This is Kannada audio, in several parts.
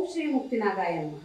ಶ್ರೀ ಮುಕ್ತಿನಾಗಾಯ ನಮಃ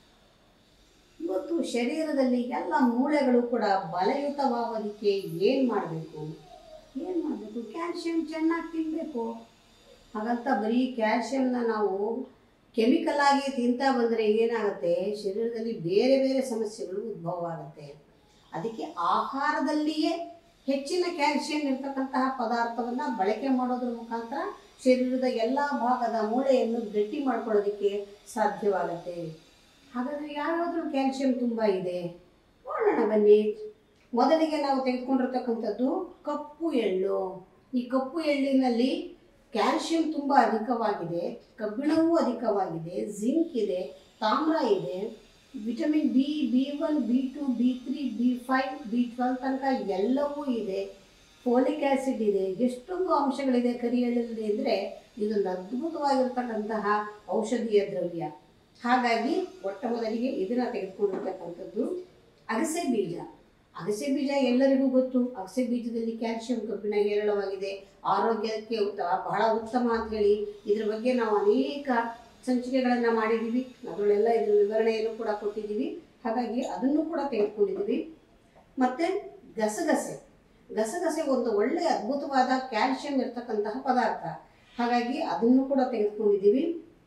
ಇವತ್ತು ಶರೀರದಲ್ಲಿ ಎಲ್ಲ ಮೂಳೆಗಳು ಕೂಡ ಬಲಯುತವಾಗೋದಕ್ಕೆ ಏನು ಮಾಡಬೇಕು ಏನು ಮಾಡಬೇಕು ಕ್ಯಾಲ್ಶಿಯಂ ಚೆನ್ನಾಗಿ ತಿನ್ನಬೇಕು ಹಾಗಂತ ಬರೀ ಕ್ಯಾಲ್ಶಿಯಂನ ನಾವು ಕೆಮಿಕಲ್ ಆಗಿ ತಿಂತಾ ಬಂದರೆ ಏನಾಗುತ್ತೆ ಶರೀರದಲ್ಲಿ ಬೇರೆ ಬೇರೆ ಸಮಸ್ಯೆಗಳು ಉದ್ಭವ ಆಗುತ್ತೆ ಅದಕ್ಕೆ ಆಹಾರದಲ್ಲಿಯೇ ಹೆಚ್ಚಿನ ಕ್ಯಾಲ್ಶಿಯಂ ಇರ್ತಕ್ಕಂತಹ ಪದಾರ್ಥವನ್ನು ಬಳಕೆ ಮಾಡೋದ್ರ ಮುಖಾಂತರ ಶರೀರದ ಎಲ್ಲ ಭಾಗದ ಮೂಳೆಯನ್ನು ಗಟ್ಟಿ ಮಾಡ್ಕೊಳ್ಳೋದಕ್ಕೆ ಸಾಧ್ಯವಾಗುತ್ತೆ ಹಾಗಾದರೆ ಯಾವ್ಯಾವ್ದು ಕ್ಯಾಲ್ಶಿಯಂ ತುಂಬ ಇದೆ ನೋಡೋಣ ಬನ್ನಿ ಮೊದಲಿಗೆ ನಾವು ತೆಗೆದುಕೊಂಡಿರ್ತಕ್ಕಂಥದ್ದು ಕಪ್ಪು ಎಳ್ಳು ಈ ಕಪ್ಪು ಎಳ್ಳಿನಲ್ಲಿ ಕ್ಯಾಲ್ಶಿಯಂ ತುಂಬ ಅಧಿಕವಾಗಿದೆ ಕಬ್ಬಿಣವೂ ಅಧಿಕವಾಗಿದೆ ಜಿಂಕ್ ಇದೆ ತಾಮ್ರ ಇದೆ vitamin B B one B two B three B five B twelve ತನಕ ಎಲ್ಲವೂ ಇದೆ ಫೋಲಿಕ್ ಆ್ಯಸಿಡ್ ಇದೆ ಎಷ್ಟೊಂದು ಅಂಶಗಳಿದೆ ಕರಿ ಎಳ್ಳಲ್ಲಿ ಅಂದರೆ ಇದೊಂದು ಅದ್ಭುತವಾಗಿರ್ತಕ್ಕಂತಹ ಔಷಧೀಯ ದ್ರವ್ಯ ಹಾಗಾಗಿ ಮೊಟ್ಟ ಮೊದಲಿಗೆ ಇದನ್ನು ತೆಗೆದುಕೊಂಡಿರ್ತಕ್ಕಂಥದ್ದು ಅಗಸೆ ಬೀಜ ಅಗಸೆ ಬೀಜ ಎಲ್ಲರಿಗೂ ಗೊತ್ತು ಅಗಸೆ ಬೀಜದಲ್ಲಿ ಕ್ಯಾಲ್ಶಿಯಂ ಕಬ್ಬಿಣ ಹೇರಳವಾಗಿದೆ ಆರೋಗ್ಯಕ್ಕೆ ಉತ್ತ ಬಹಳ ಉತ್ತಮ ಅಂತ ಹೇಳಿ ಇದ್ರ ಬಗ್ಗೆ ನಾವು ಅನೇಕ ಸಂಚಿಕೆಗಳನ್ನು ಮಾಡಿದ್ದೀವಿ ಅದರಲ್ಲೆಲ್ಲ ಇದ್ರ ವಿವರಣೆಯನ್ನು ಕೂಡ ಕೊಟ್ಟಿದ್ದೀವಿ ಹಾಗಾಗಿ ಅದನ್ನು ಕೂಡ ತೆಗೆದುಕೊಂಡಿದ್ದೀವಿ ಮತ್ತು ಗಸಗಸೆ ಗಸಗಸೆ ಒಂದು ಒಳ್ಳೆಯ ಅದ್ಭುತವಾದ ಕ್ಯಾಲ್ಶಿಯಂ ಇರ್ತಕ್ಕಂತಹ ಪದಾರ್ಥ ಹಾಗಾಗಿ ಅದನ್ನು ಕೂಡ ತೆಗೆದುಕೊಂಡಿದ್ದೀವಿ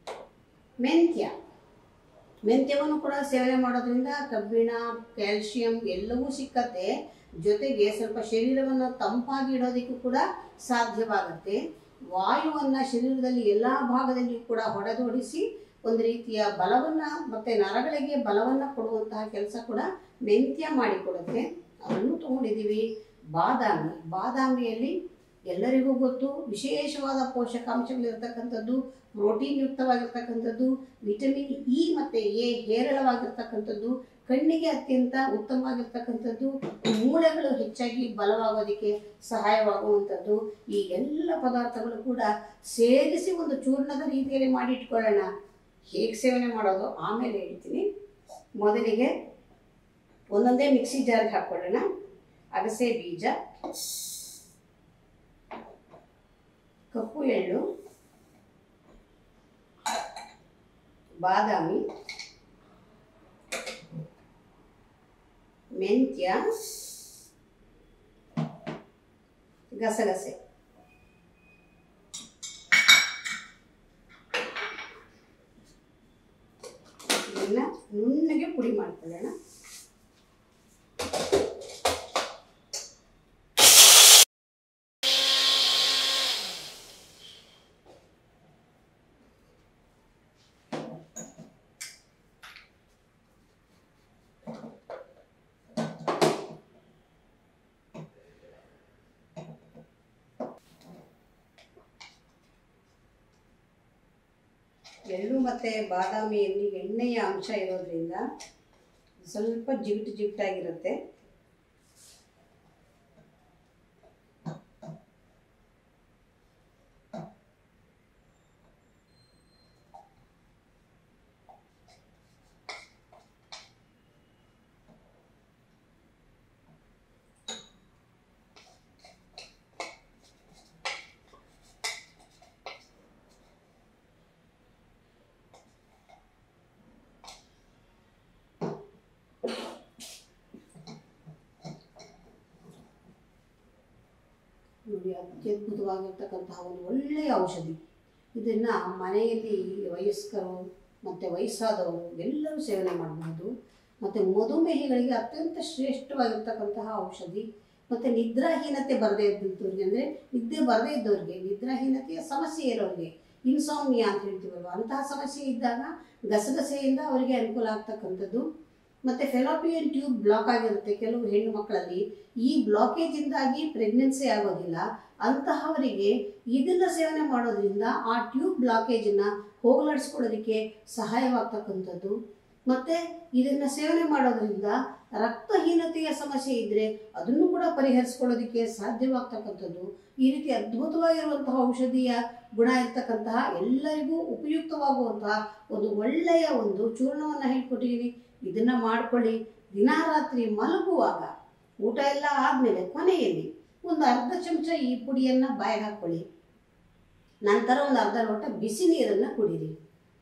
ಮೆಂತ್ಯ ಮೆಂತ್ಯವನ್ನು ಕೂಡ ಸೇವನೆ ಮಾಡೋದ್ರಿಂದ ಕಬ್ಬಿಣ ಕ್ಯಾಲ್ಶಿಯಂ ಎಲ್ಲವೂ ಸಿಕ್ಕತ್ತೆ ಜೊತೆಗೆ ಸ್ವಲ್ಪ ಶರೀರವನ್ನು ತಂಪಾಗಿ ಇಡೋದಕ್ಕೂ ಕೂಡ ಸಾಧ್ಯವಾಗುತ್ತೆ ವಾಯುವನ್ನು ಶರೀರದಲ್ಲಿ ಎಲ್ಲ ಭಾಗದಲ್ಲಿಯೂ ಕೂಡ ಹೊಡೆದೊಡಿಸಿ ಒಂದು ರೀತಿಯ ಬಲವನ್ನು ಮತ್ತು ನರಗಳಿಗೆ ಬಲವನ್ನು ಕೊಡುವಂತಹ ಕೆಲಸ ಕೂಡ ಮೆಂತ್ಯ ಮಾಡಿಕೊಡುತ್ತೆ ಅದನ್ನು ತಗೊಂಡಿದ್ದೀವಿ ಬಾದಾಮಿ ಬಾದಾಮಿಯಲ್ಲಿ ಎಲ್ಲರಿಗೂ ಗೊತ್ತು ವಿಶೇಷವಾದ ಪೋಷಕಾಂಶಗಳಿರ್ತಕ್ಕಂಥದ್ದು ಪ್ರೋಟೀನ್ ಯುಕ್ತವಾಗಿರ್ತಕ್ಕಂಥದ್ದು ವಿಟಮಿನ್ ಇ ಮತ್ತು ಎ ಹೇರಳವಾಗಿರ್ತಕ್ಕಂಥದ್ದು ಕಣ್ಣಿಗೆ ಅತ್ಯಂತ ಉತ್ತಮವಾಗಿರ್ತಕ್ಕಂಥದ್ದು ಮೂಳೆಗಳು ಹೆಚ್ಚಾಗಿ ಬಲವಾಗೋದಕ್ಕೆ ಸಹಾಯವಾಗುವಂಥದ್ದು ಈ ಎಲ್ಲ ಪದಾರ್ಥಗಳು ಕೂಡ ಸೇರಿಸಿ ಒಂದು ಚೂರ್ಣದ ರೀತಿಯಲ್ಲಿ ಮಾಡಿಟ್ಕೊಳ್ಳೋಣ ಹೇಗೆ ಸೇವನೆ ಮಾಡೋದು ಆಮೇಲೆ ಹೇಳ್ತೀನಿ ಮೊದಲಿಗೆ ಒಂದೊಂದೇ ಮಿಕ್ಸಿ ಜಾರ್ಗೆ ಹಾಕ್ಕೊಳ್ಳೋಣ ಅಗಸೆ ಬೀಜ ಕಪ್ಪು ಎಳ್ಳು ಬಾದಾಮಿ ಮೆಂತ್ಯ ಗಸಗಸೆ ಇದನ್ನ ನುಣ್ಣಗೆ ಪುಡಿ ಮಾಡ್ಕೊಳ್ಳೋಣ ಎಳ್ಳು ಮತ್ತು ಬಾದಾಮಿಯಲ್ಲಿ ಎಣ್ಣೆಯ ಅಂಶ ಇರೋದ್ರಿಂದ ಸ್ವಲ್ಪ ಜಿಗುಟು ಜಿಗುಟಾಗಿರುತ್ತೆ ನೋಡಿ ಅತ್ಯದ್ಭುತವಾಗಿರ್ತಕ್ಕಂತಹ ಒಂದು ಒಳ್ಳೆಯ ಔಷಧಿ ಇದನ್ನು ಮನೆಯಲ್ಲಿ ವಯಸ್ಕರು ಮತ್ತು ವಯಸ್ಸಾದವರು ಎಲ್ಲರೂ ಸೇವನೆ ಮಾಡಬಹುದು ಮತ್ತು ಮಧುಮೇಹಿಗಳಿಗೆ ಅತ್ಯಂತ ಶ್ರೇಷ್ಠವಾಗಿರ್ತಕ್ಕಂತಹ ಔಷಧಿ ಮತ್ತು ನಿದ್ರಾಹೀನತೆ ಬರದೇ ಇದ್ದವ್ರಿಗೆ ಅಂದರೆ ನಿದ್ದೆ ಬರದೇ ಇದ್ದವ್ರಿಗೆ ನಿದ್ರಾಹೀನತೆಯ ಸಮಸ್ಯೆ ಇರೋರಿಗೆ ಇನ್ಸಾಮ್ನಿಯಾ ಅಂತ ಹೇಳ್ತೀವಲ್ವ ಅಂತಹ ಸಮಸ್ಯೆ ಇದ್ದಾಗ ಗಸಗಸೆಯಿಂದ ಅವರಿಗೆ ಅನುಕೂಲ ಆಗ್ತಕ್ಕಂಥದ್ದು ಮತ್ತು ಫೆಲೋಪಿಯನ್ ಟ್ಯೂಬ್ ಬ್ಲಾಕ್ ಆಗಿರುತ್ತೆ ಕೆಲವು ಹೆಣ್ಣು ಮಕ್ಕಳಲ್ಲಿ ಈ ಬ್ಲಾಕೇಜಿಂದಾಗಿ ಪ್ರೆಗ್ನೆನ್ಸಿ ಆಗೋದಿಲ್ಲ ಅಂತಹವರಿಗೆ ಇದನ್ನು ಸೇವನೆ ಮಾಡೋದ್ರಿಂದ ಆ ಟ್ಯೂಬ್ ಬ್ಲಾಕೇಜನ್ನು ಹೋಗಲಾಡಿಸ್ಕೊಳ್ಳೋದಕ್ಕೆ ಸಹಾಯವಾಗ್ತಕ್ಕಂಥದ್ದು ಮತ್ತು ಇದನ್ನು ಸೇವನೆ ಮಾಡೋದ್ರಿಂದ ರಕ್ತಹೀನತೆಯ ಸಮಸ್ಯೆ ಇದ್ದರೆ ಅದನ್ನು ಕೂಡ ಪರಿಹರಿಸ್ಕೊಳ್ಳೋದಕ್ಕೆ ಸಾಧ್ಯವಾಗ್ತಕ್ಕಂಥದ್ದು ಈ ರೀತಿ ಅದ್ಭುತವಾಗಿರುವಂತಹ ಔಷಧೀಯ ಗುಣ ಇರ್ತಕ್ಕಂತಹ ಎಲ್ಲರಿಗೂ ಉಪಯುಕ್ತವಾಗುವಂತಹ ಒಂದು ಒಳ್ಳೆಯ ಒಂದು ಚೂರ್ಣವನ್ನು ಹೇಳ್ಕೊಟ್ಟಿದ್ದೀನಿ ಇದನ್ನು ಮಾಡ್ಕೊಳ್ಳಿ ದಿನ ರಾತ್ರಿ ಮಲಗುವಾಗ ಊಟ ಎಲ್ಲ ಆದಮೇಲೆ ಕೊನೆಯಲ್ಲಿ ಒಂದು ಅರ್ಧ ಚಮಚ ಈ ಪುಡಿಯನ್ನು ಬಾಯಿಗೆ ಹಾಕ್ಕೊಳ್ಳಿ ನಂತರ ಒಂದು ಅರ್ಧ ಲೋಟ ಬಿಸಿ ನೀರನ್ನು ಕುಡೀರಿ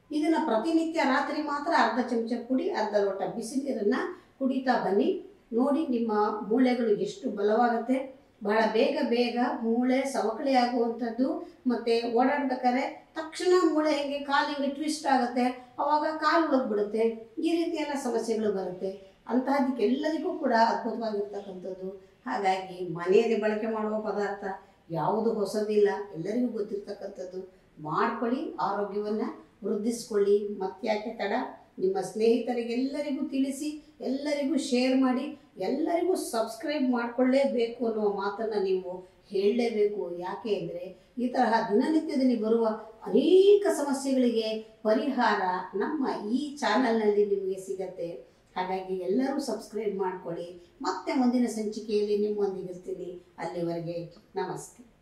ಇದನ್ನು ಪ್ರತಿನಿತ್ಯ ರಾತ್ರಿ ಮಾತ್ರ ಅರ್ಧ ಚಮಚ ಪುಡಿ ಅರ್ಧ ಲೋಟ ಬಿಸಿ ನೀರನ್ನು ಕುಡಿತಾ ಬನ್ನಿ ನೋಡಿ ನಿಮ್ಮ ಮೂಳೆಗಳು ಎಷ್ಟು ಬಲವಾಗುತ್ತೆ ಬಹಳ ಬೇಗ ಬೇಗ ಮೂಳೆ ಸವಕಳಿ ಆಗುವಂಥದ್ದು ಮತ್ತು ಓಡಾಡ್ಬೇಕಾದ್ರೆ ತಕ್ಷಣ ಮೂಳೆ ಹಿಂಗೆ ಕಾಲು ಹಿಂಗೆ ಟ್ವಿಸ್ಟ್ ಆಗುತ್ತೆ ಅವಾಗ ಕಾಲು ಉಳಗ್ಬಿಡುತ್ತೆ ಈ ರೀತಿ ಎಲ್ಲ ಸಮಸ್ಯೆಗಳು ಬರುತ್ತೆ ಅಂತಹದಕ್ಕೆಲ್ಲರಿಗೂ ಕೂಡ ಅದ್ಭುತವಾಗಿರ್ತಕ್ಕಂಥದ್ದು ಹಾಗಾಗಿ ಮನೆಯಲ್ಲಿ ಬಳಕೆ ಮಾಡುವ ಪದಾರ್ಥ ಯಾವುದು ಹೊಸದಿಲ್ಲ ಎಲ್ಲರಿಗೂ ಗೊತ್ತಿರ್ತಕ್ಕಂಥದ್ದು ಮಾಡ್ಕೊಳ್ಳಿ ಆರೋಗ್ಯವನ್ನು ವೃದ್ಧಿಸ್ಕೊಳ್ಳಿ ಮತ್ತ್ಯಾಕೆ ತಡ ನಿಮ್ಮ ಸ್ನೇಹಿತರಿಗೆಲ್ಲರಿಗೂ ತಿಳಿಸಿ ಎಲ್ಲರಿಗೂ ಶೇರ್ ಮಾಡಿ ಎಲ್ಲರಿಗೂ ಸಬ್ಸ್ಕ್ರೈಬ್ ಮಾಡಿಕೊಳ್ಳೇಬೇಕು ಅನ್ನುವ ಮಾತನ್ನು ನೀವು ಹೇಳಲೇಬೇಕು ಯಾಕೆ ಅಂದರೆ ಈ ತರಹ ದಿನನಿತ್ಯದಲ್ಲಿ ಬರುವ ಅನೇಕ ಸಮಸ್ಯೆಗಳಿಗೆ ಪರಿಹಾರ ನಮ್ಮ ಈ ಚಾನಲ್ನಲ್ಲಿ ನಿಮಗೆ ಸಿಗತ್ತೆ ಹಾಗಾಗಿ ಎಲ್ಲರೂ ಸಬ್ಸ್ಕ್ರೈಬ್ ಮಾಡ್ಕೊಳ್ಳಿ ಮತ್ತೆ ಮುಂದಿನ ಸಂಚಿಕೆಯಲ್ಲಿ ನಿಮ್ಮೊಂದಿಗಿರ್ತೀನಿ ಅಲ್ಲಿವರೆಗೆ ನಮಸ್ತೆ